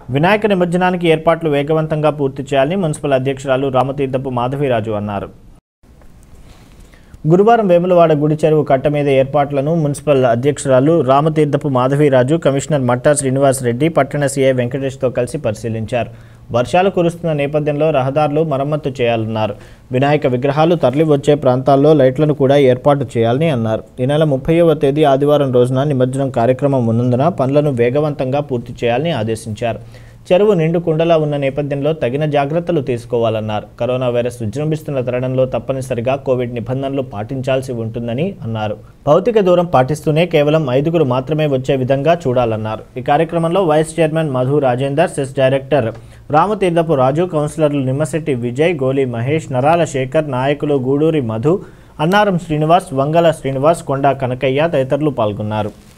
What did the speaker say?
వినాయక నిమజ్జనానికి ఏర్పాట్లు వేగవంతంగా పూర్తి చేయాలని మున్సిపల్ అధ్యక్షురాలు రామతీర్థపు మాధవిరాజు అన్నారు గురువారం వేములవాడ గుడి చెరువు కట్ట మీద ఏర్పాట్లను మున్సిపల్ అధ్యక్షురాలు రామతీర్థపు మాధవీరాజు కమిషనర్ మట్టా శ్రీనివాస్ రెడ్డి పట్టణ సీఐ వెంకటేష్తో కలిసి పరిశీలించారు వర్షాలు కురుస్తున్న నేపథ్యంలో రహదారులు మరమ్మతు చేయాలన్నారు వినాయక విగ్రహాలు తరలి వచ్చే ప్రాంతాల్లో లైట్లను కూడా ఏర్పాటు చేయాలని అన్నారు ఈ నెల ముప్పైవ తేదీ ఆదివారం రోజున నిమజ్జనం కార్యక్రమం ఉన్నందున పనులను వేగవంతంగా పూర్తి చేయాలని ఆదేశించారు చెరువు నిండు కుండలా ఉన్న నేపథ్యంలో తగిన జాగ్రత్తలు తీసుకోవాలన్నారు కరోనా వైరస్ విజృంభిస్తున్న తరుణంలో తప్పనిసరిగా కోవిడ్ నిబంధనలు పాటించాల్సి ఉంటుందని అన్నారు భౌతిక దూరం పాటిస్తూనే కేవలం ఐదుగురు మాత్రమే వచ్చే విధంగా చూడాలన్నారు ఈ కార్యక్రమంలో vice chairman Madhu Rajender cess director Ramatirthapu Raju కౌన్సిలర్లు నిమ్మశెట్టి విజయ్ గోలి మహేష్ నరాల శేఖర్ నాయకులు గూడూరి మధు అన్నారం శ్రీనివాస్ వంగల శ్రీనివాస్ కొండా కనకయ్య తదితరులు పాల్గొన్నారు